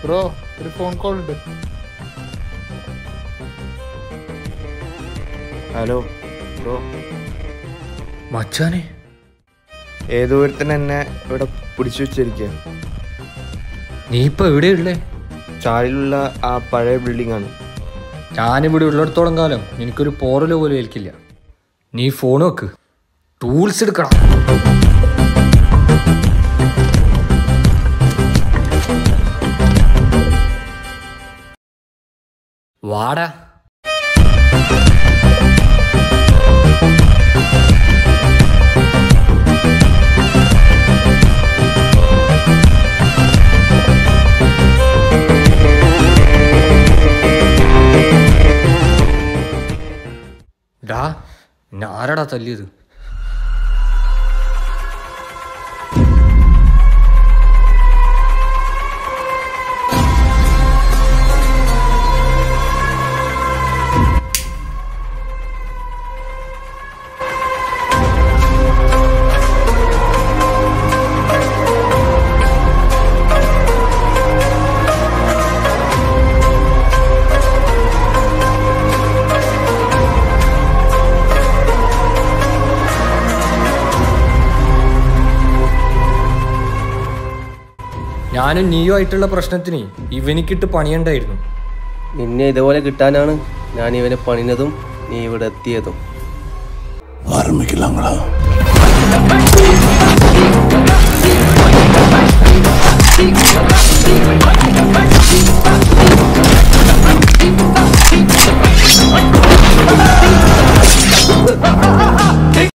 Bro ഒരു phone call ഉണ്ട് hello bro മച്ചാനെ ഏതോ ഒരുത്തൻ എന്നെ ഇവിടെ പിടിച്ചു വെച്ചിരിക്കുക നീ ഇപ്പൊ എവിടെയുള്ളേ ചാലിലുള്ള ആ പഴയ ബിൽഡിംഗ് ആണ് ഞാനിവിടെ ഉള്ളിടത്തോളം കാലം എനിക്കൊരു പോറല് പോലും ഏൽക്കില്ല നീ ഫോൺ വെക്ക് ടൂൾസ് എടുക്കണം വാടാ ഡാ എന്നെ ആരാടാ തല്ലിയത് ഞാനും നീയും ആയിട്ടുള്ള പ്രശ്നത്തിന് ഇവനിക്കിട്ട് പണിയണ്ടായിരുന്നു നിന്നെ ഇതുപോലെ കിട്ടാനാണ് ഞാൻ ഇവനെ പണിഞ്ഞതും നീ ഇവിടെ എത്തിയതും ஆரம்பிக்கலாங்களா Thank you.